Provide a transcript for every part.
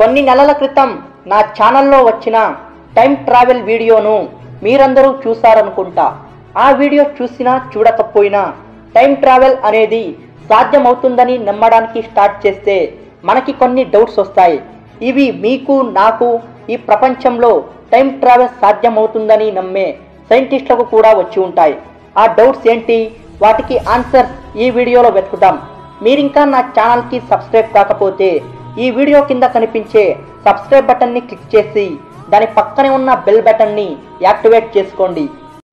కొన్ని నెలల క్రితం నా ఛానల్లో వచ్చిన టైం ట్రావెల్ వీడియోను మీరందరూ చూసారనుకుంటా ఆ వీడియో చూసినా చూడకపోయినా టైం ట్రావెల్ అనేది సాధ్యమవుతుందని నమ్మడానికి స్టార్ట్ చేస్తే మనకి కొన్ని డౌట్స్ వస్తాయి ఇవి మీకు నాకు ఈ ప్రపంచంలో టైం ట్రావెల్ సాధ్యమవుతుందని నమ్మే సైంటిస్టులకు కూడా వచ్చి ఉంటాయి ఆ డౌట్స్ ఏంటి వాటికి ఆన్సర్స్ ఈ వీడియోలో వెతుకుదాం మీరింకా నా ఛానల్కి సబ్స్క్రైబ్ కాకపోతే ఈ వీడియో కింద కనిపించే సబ్స్క్రైబ్ బటన్ని క్లిక్ చేసి దాని పక్కనే ఉన్న బెల్ బటన్ని యాక్టివేట్ చేసుకోండి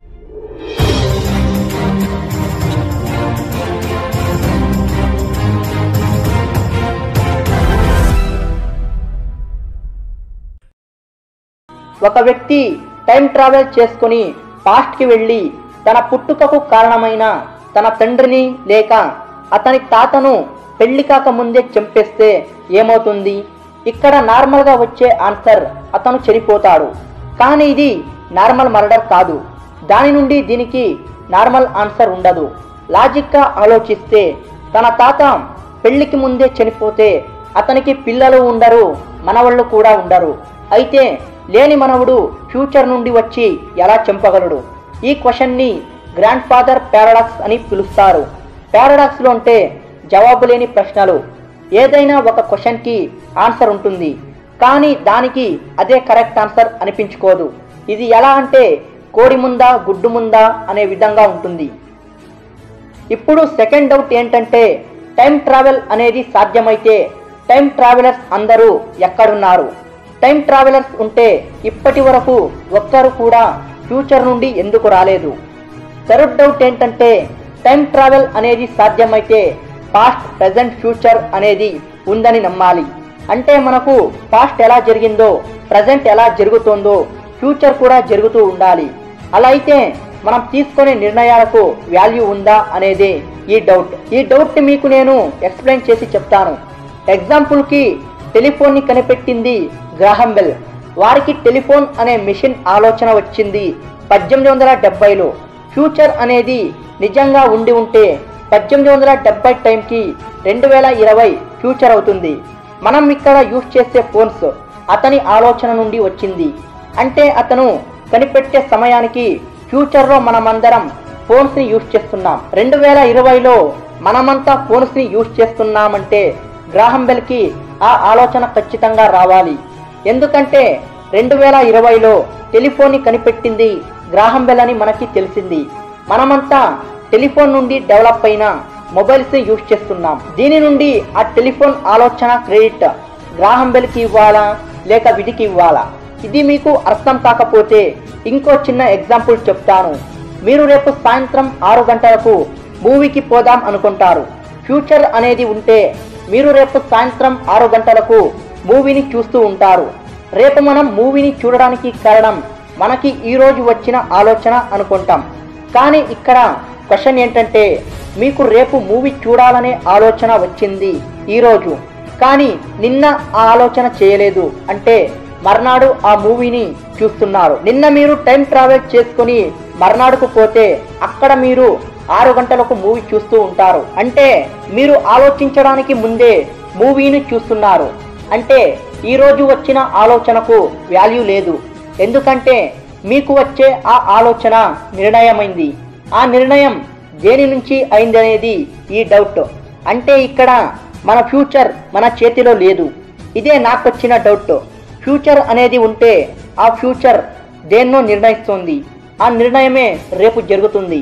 ఒక వ్యక్తి టైం ట్రావెల్ చేసుకుని పాస్ట్కి వెళ్ళి తన పుట్టుకకు కారణమైన తన తండ్రిని లేక అతని తాతను పెళ్లి కాక ముందే చంపేస్తే ఏమవుతుంది ఇక్కడ నార్మల్గా వచ్చే ఆన్సర్ అతను చనిపోతాడు కానీ ఇది నార్మల్ మర్డర్ కాదు దాని నుండి దీనికి నార్మల్ ఆన్సర్ ఉండదు లాజిక్గా ఆలోచిస్తే తన తాత పెళ్లికి ముందే చనిపోతే అతనికి పిల్లలు ఉండరు మనవళ్ళు కూడా ఉండరు అయితే లేని మనవుడు ఫ్యూచర్ నుండి వచ్చి ఎలా చంపగలడు ఈ క్వశ్చన్ని గ్రాండ్ ఫాదర్ పారాడాక్స్ అని పిలుస్తారు పారాడాక్స్లో అంటే జవాబు లేని ప్రశ్నలు ఏదైనా ఒక క్వశ్చన్కి ఆన్సర్ ఉంటుంది కానీ దానికి అదే కరెక్ట్ ఆన్సర్ అనిపించుకోదు ఇది ఎలా అంటే కోడి ముందా గుడ్డు ముందా అనే విధంగా ఉంటుంది ఇప్పుడు సెకండ్ డౌట్ ఏంటంటే టైం ట్రావెల్ అనేది సాధ్యమైతే టైం ట్రావెలర్స్ అందరూ ఎక్కడున్నారు టైం ట్రావెలర్స్ ఉంటే ఇప్పటి వరకు ఒక్కరు కూడా ఫ్యూచర్ నుండి ఎందుకు రాలేదు థర్డ్ డౌట్ ఏంటంటే టైం ట్రావెల్ అనేది సాధ్యమైతే పాస్ట్ ప్రజెంట్ ఫ్యూచర్ అనేది ఉందని నమ్మాలి అంటే మనకు పాస్ట్ ఎలా జరిగిందో ప్రజెంట్ ఎలా జరుగుతోందో ఫ్యూచర్ కూడా జరుగుతూ ఉండాలి అలా అయితే మనం తీసుకునే నిర్ణయాలకు వాల్యూ ఉందా అనేదే ఈ డౌట్ ఈ డౌట్ని మీకు నేను ఎక్స్ప్లెయిన్ చేసి చెప్తాను ఎగ్జాంపుల్కి టెలిఫోన్ని కనిపెట్టింది గ్రాహం బెల్ వారికి టెలిఫోన్ అనే మిషన్ ఆలోచన వచ్చింది పద్దెనిమిది వందల డెబ్బైలో ఫ్యూచర్ అనేది నిజంగా ఉండి ఉంటే పద్దెనిమిది వందల డెబ్బై టైంకి రెండు వేల ఇరవై ఫ్యూచర్ అవుతుంది మనం ఇక్కడ యూజ్ చేసే ఫోన్స్ అతని ఆలోచన నుండి వచ్చింది అంటే అతను కనిపెట్టే సమయానికి ఫ్యూచర్లో మనమందరం ఫోన్స్ని యూజ్ చేస్తున్నాం రెండు వేల ఇరవైలో మనమంతా ఫోన్స్ని యూజ్ చేస్తున్నామంటే గ్రాహం బెల్కి ఆ ఆలోచన ఖచ్చితంగా రావాలి ఎందుకంటే రెండు వేల ఇరవైలో టెలిఫోన్ని కనిపెట్టింది గ్రాహం బెల్ అని మనకి తెలిసింది మనమంతా టెలిఫోన్ నుండి డెవలప్ అయిన మొబైల్స్ యూజ్ చేస్తున్నాం దీని నుండి ఆ టెలిఫోన్ ఆలోచన క్రెడిట్ గ్రాహం బెల్కి ఇవ్వాలా లేక విధికి ఇవ్వాలా ఇది మీకు అర్థం కాకపోతే ఇంకో చిన్న ఎగ్జాంపుల్ చెప్తాను మీరు రేపు సాయంత్రం ఆరు గంటలకు మూవీకి పోదాం అనుకుంటారు ఫ్యూచర్ అనేది ఉంటే మీరు రేపు సాయంత్రం ఆరు గంటలకు మూవీని చూస్తూ ఉంటారు రేపు మనం మూవీని చూడడానికి కారణం మనకి ఈ రోజు వచ్చిన ఆలోచన అనుకుంటాం కానీ ఇక్కడ క్వశ్చన్ ఏంటంటే మీకు రేపు మూవీ చూడాలనే ఆలోచన వచ్చింది ఈరోజు కానీ నిన్న ఆ ఆలోచన చేయలేదు అంటే మర్నాడు ఆ మూవీని చూస్తున్నారు నిన్న మీరు టైం ట్రావెల్ చేసుకుని మర్నాడుకు పోతే అక్కడ మీరు ఆరు గంటలకు మూవీ చూస్తూ ఉంటారు అంటే మీరు ఆలోచించడానికి ముందే మూవీని చూస్తున్నారు అంటే ఈ రోజు వచ్చిన ఆలోచనకు వాల్యూ లేదు ఎందుకంటే మీకు వచ్చే ఆ ఆలోచన నిర్ణయమైంది ఆ నిర్ణయం దేని నుంచి అయిందనేది ఈ డౌట్ అంటే ఇక్కడ మన ఫ్యూచర్ మన చేతిలో లేదు ఇదే నాకు వచ్చిన డౌట్ ఫ్యూచర్ అనేది ఉంటే ఆ ఫ్యూచర్ దేన్నో నిర్ణయిస్తుంది ఆ నిర్ణయమే రేపు జరుగుతుంది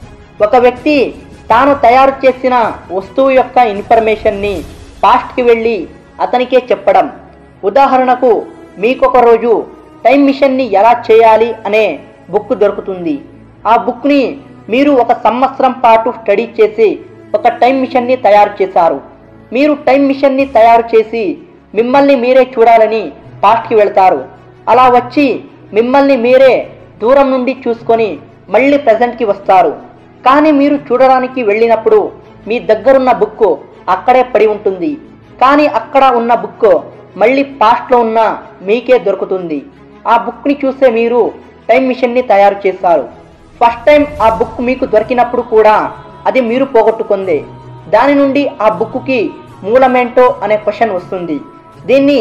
ఒక వ్యక్తి తాను తయారు చేసిన వస్తువు యొక్క ఇన్ఫర్మేషన్ని పాస్ట్కి వెళ్ళి అతనికే చెప్పడం ఉదాహరణకు మీకొక రోజు టైం మిషన్ని ఎలా చేయాలి అనే బుక్ దొరుకుతుంది ఆ బుక్ని మీరు ఒక సంవత్సరం పాటు స్టడీ చేసి ఒక టైం మిషన్ని తయారు చేశారు మీరు టైం మిషన్ని తయారు చేసి మిమ్మల్ని మీరే చూడాలని పాస్ట్కి వెళ్తారు అలా వచ్చి మిమ్మల్ని మీరే దూరం నుండి చూసుకొని మళ్ళీ ప్రజెంట్కి వస్తారు కానీ మీరు చూడడానికి వెళ్ళినప్పుడు మీ దగ్గరున్న బుక్ అక్కడే పడి ఉంటుంది కానీ అక్కడ ఉన్న బుక్ మళ్ళీ పాస్ట్లో ఉన్న మీకే దొరుకుతుంది ఆ బుక్ని చూసే మీరు టైం మిషన్ని తయారు చేశారు ఫస్ట్ టైం ఆ బుక్ మీకు దొరికినప్పుడు కూడా అది మీరు పోగొట్టుకుంది దాని నుండి ఆ బుక్కి మూలమేంటో అనే క్వశ్చన్ వస్తుంది దీన్ని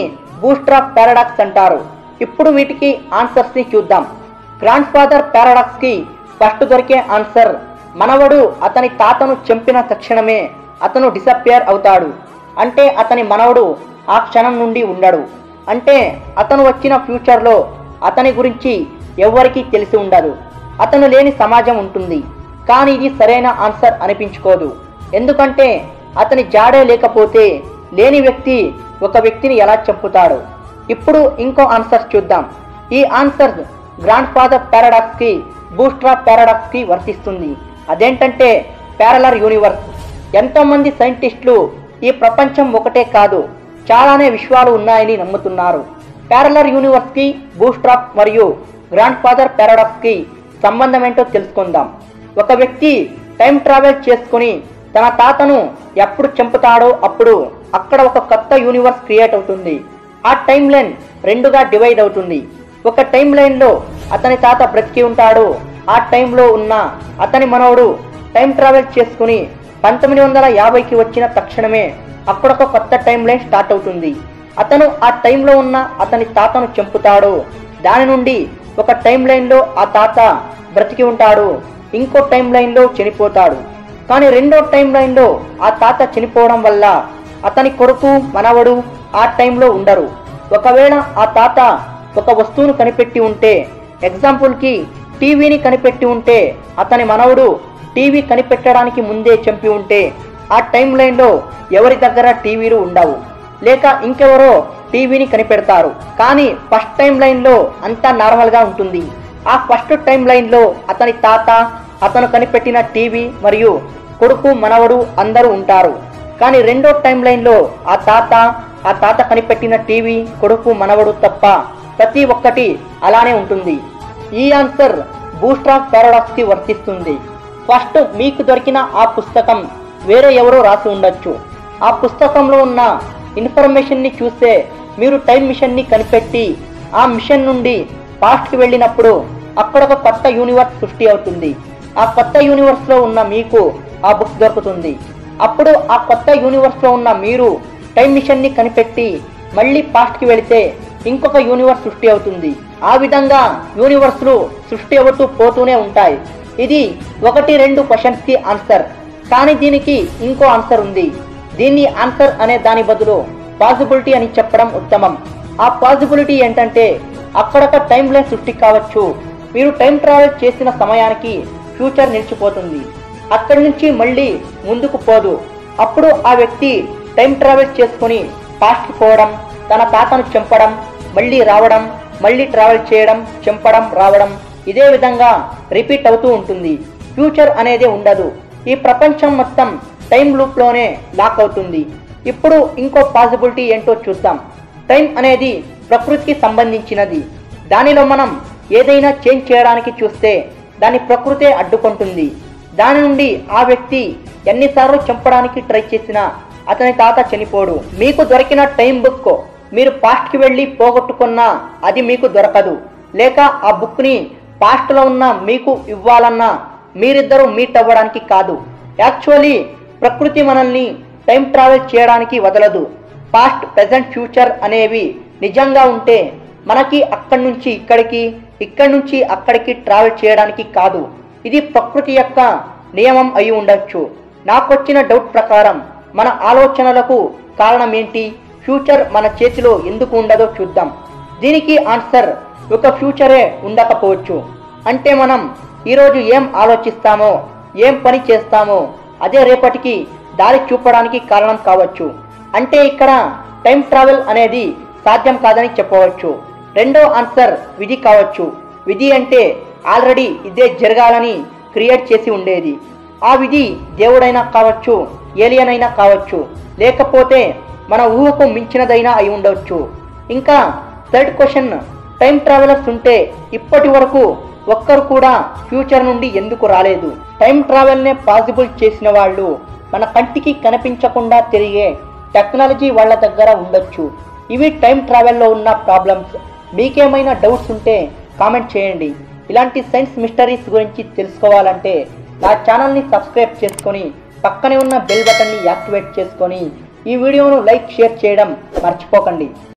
బూస్ట్రాప్ పారాడాక్స్ అంటారు ఇప్పుడు వీటికి ఆన్సర్స్ ని చూద్దాం గ్రాండ్ ఫాదర్ పారాడాక్స్ కి ఫస్ట్ దొరికే ఆన్సర్ మనవడు అతని తాతను చంపిన తక్షణమే అతను డిసప్పియర్ అవుతాడు అంటే అతని మనవడు ఆ క్షణం నుండి ఉండడు అంటే అతను వచ్చిన ఫ్యూచర్లో అతని గురించి ఎవ్వరికీ తెలిసి ఉండదు అతను లేని సమాజం ఉంటుంది కానీ ఇది సరైన ఆన్సర్ అనిపించుకోదు ఎందుకంటే అతని జాడే లేకపోతే లేని వ్యక్తి ఒక వ్యక్తిని ఎలా చంపుతాడు ఇప్పుడు ఇంకో ఆన్సర్ చూద్దాం ఈ ఆన్సర్ గ్రాండ్ ఫాదర్ పారాడాక్స్ కి బూస్ట్రా పారాడాక్స్ కి వర్తిస్తుంది అదేంటంటే ప్యారలర్ యూనివర్స్ ఎంతో మంది సైంటిస్టులు ఈ ప్రపంచం ఒకటే కాదు చాలానే విశ్వాలు ఉన్నాయని నమ్ముతున్నారు ప్యారలర్ యూనివర్స్ కి బూస్ట్రాప్ మరియు గ్రాండ్ ఫాదర్ పారాడాక్స్ కి సంబంధం ఏంటో తెలుసుకుందాం ఒక వ్యక్తి టైం ట్రావెల్ చేసుకుని తన తాతను ఎప్పుడు చంపుతాడో అప్పుడు అక్కడ ఒక కొత్త యూనివర్స్ క్రియేట్ అవుతుంది ఆ టైం లైన్ రెండుగా డివైడ్ అవుతుంది ఒక టైం లైన్లో అతని తాత బ్రతికి ఉంటాడు ఆ టైంలో ఉన్న అతని మనవడు టైం ట్రావెల్ చేసుకుని పంతొమ్మిది వందల యాభైకి వచ్చిన తక్షణమే అక్కడ ఒక కొత్త టైం లైన్ స్టార్ట్ అవుతుంది అతను ఆ టైంలో ఉన్న అతని తాతను చంపుతాడు దాని నుండి ఒక టైం లైన్లో ఆ తాత బ్రతికి ఉంటాడు ఇంకో టైం లైన్లో చనిపోతాడు కానీ రెండో టైం లైన్లో ఆ తాత చనిపోవడం వల్ల అతని కొడుకు మనవడు ఆ టైంలో ఉండరు ఒకవేళ ఆ తాత ఒక వస్తువును కనిపెట్టి ఉంటే ఎగ్జాంపుల్కి టీవీని కనిపెట్టి ఉంటే అతని మనవడు టీవీ కనిపెట్టడానికి ముందే చంపి ఉంటే ఆ టైం లైన్లో ఎవరి దగ్గర టీవీలు ఉండవు లేక ఇంకెవరో టీవీని కనిపెడతారు కానీ ఫస్ట్ టైం లైన్లో అంతా నార్మల్గా ఉంటుంది ఆ ఫస్ట్ టైం లైన్లో అతని తాత అతను కనిపెట్టిన టీవీ మరియు కొడుకు మనవడు అందరూ ఉంటారు కానీ రెండో టైం లైన్లో ఆ తాత ఆ తాత కనిపెట్టిన టీవీ కొడుకు మనవడు తప్ప ప్రతి ఒక్కటి అలానే ఉంటుంది ఈ ఆన్సర్ బూస్ట్రాప్ పారాడాక్స్ కి వర్తిస్తుంది ఫస్ట్ మీకు దొరికిన ఆ పుస్తకం వేరే ఎవరో రాసి ఉండొచ్చు ఆ పుస్తకంలో ఉన్న ఇన్ఫర్మేషన్ ని చూస్తే మీరు టైం మిషన్ ని కనిపెట్టి ఆ మిషన్ నుండి పాస్ట్ కి వెళ్ళినప్పుడు అక్కడ ఒక కొత్త యూనివర్స్ సృష్టి అవుతుంది ఆ కొత్త యూనివర్స్ లో ఉన్న మీకు ఆ బుక్ దొరుకుతుంది అప్పుడు ఆ కొత్త యూనివర్స్ లో ఉన్న మీరు టైం మిషన్ ని కనిపెట్టి మళ్ళీ పాస్ట్ కి వెళితే ఇంకొక యూనివర్స్ సృష్టి అవుతుంది ఆ విధంగా యూనివర్స్లు సృష్టి అవుతూ పోతూనే ఉంటాయి ఇది ఒకటి రెండు క్వశ్చన్స్ కి ఆన్సర్ కానీ దీనికి ఇంకో ఆన్సర్ ఉంది దీన్ని ఆన్సర్ అనే దాని బదులు పాసిబిలిటీ అని చెప్పడం ఉత్తమం ఆ పాసిబిలిటీ ఏంటంటే అక్కడొక టైం లైన్ సృష్టి కావచ్చు మీరు టైం ట్రావెల్ చేసిన సమయానికి ఫ్యూచర్ నిలిచిపోతుంది అక్కడి నుంచి మళ్ళీ ముందుకు పోదు అప్పుడు ఆ వ్యక్తి టైం ట్రావెల్ చేసుకుని పాస్ట్కి పోవడం తన తాతను చంపడం మళ్ళీ రావడం మళ్ళీ ట్రావెల్ చేయడం చంపడం రావడం ఇదే విధంగా రిపీట్ అవుతూ ఉంటుంది ఫ్యూచర్ అనేది ఉండదు ఈ ప్రపంచం మొత్తం టైం లూప్లోనే లాక్ అవుతుంది ఇప్పుడు ఇంకో పాసిబిలిటీ ఏంటో చూద్దాం టైం అనేది ప్రకృతికి సంబంధించినది దానిలో మనం ఏదైనా చేంజ్ చేయడానికి చూస్తే దాని ప్రకృతే అడ్డుకుంటుంది దాని నుండి ఆ వ్యక్తి ఎన్నిసార్లు చంపడానికి ట్రై చేసినా అతని తాత చనిపోడు మీకు దొరికిన టైం బుక్ మీరు పాస్ట్కి వెళ్ళి పోగొట్టుకున్నా అది మీకు దొరకదు లేక ఆ బుక్ని పాస్ట్లో ఉన్న మీకు ఇవ్వాలన్నా మీరిద్దరూ మీట్ అవ్వడానికి కాదు యాక్చువల్లీ ప్రకృతి మనల్ని టైం ట్రావెల్ చేయడానికి వదలదు పాస్ట్ ప్రెజెంట్ ఫ్యూచర్ అనేవి నిజంగా ఉంటే మనకి అక్కడి నుంచి ఇక్కడికి ఇక్కడి నుంచి అక్కడికి ట్రావెల్ చేయడానికి కాదు ఇది ప్రకృతి యొక్క నియమం అయి ఉండొచ్చు నాకొచ్చిన డౌట్ ప్రకారం మన ఆలోచనలకు కారణం ఏంటి ఫ్యూచర్ మన చేతిలో ఎందుకు ఉండదో చూద్దాం దీనికి ఆన్సర్ ఒక ఫ్యూచరే ఉండకపోవచ్చు అంటే మనం ఈరోజు ఏం ఆలోచిస్తామో ఏం పని చేస్తామో అదే రేపటికి దారి చూపడానికి కారణం కావచ్చు అంటే ఇక్కడ టైం ట్రావెల్ అనేది సాధ్యం కాదని చెప్పవచ్చు రెండో ఆన్సర్ విధి కావచ్చు విధి అంటే ఆల్రెడీ ఇదే జరగాలని క్రియేట్ చేసి ఉండేది ఆ విధి దేవుడైనా కావచ్చు ఏలియన్ అయినా కావచ్చు లేకపోతే మన ఊహకు మించినదైనా అయి ఉండవచ్చు ఇంకా థర్డ్ క్వశ్చన్ టైం ట్రావెలర్స్ ఉంటే ఇప్పటి వరకు ఒక్కరు కూడా ఫ్యూచర్ నుండి ఎందుకు రాలేదు టైం ట్రావెల్నే పాసిబుల్ చేసిన వాళ్ళు మన కంటికి కనిపించకుండా తిరిగే టెక్నాలజీ వాళ్ళ దగ్గర ఉండొచ్చు ఇవి టైం ట్రావెల్లో ఉన్న ప్రాబ్లమ్స్ మీకేమైనా డౌట్స్ ఉంటే కామెంట్ చేయండి ఇలాంటి సైన్స్ మిస్టరీస్ గురించి తెలుసుకోవాలంటే నా ఛానల్ని సబ్స్క్రైబ్ చేసుకొని పక్కనే ఉన్న బెల్ బటన్ని యాక్టివేట్ చేసుకొని ఈ వీడియోను లైక్ షేర్ చేయడం మర్చిపోకండి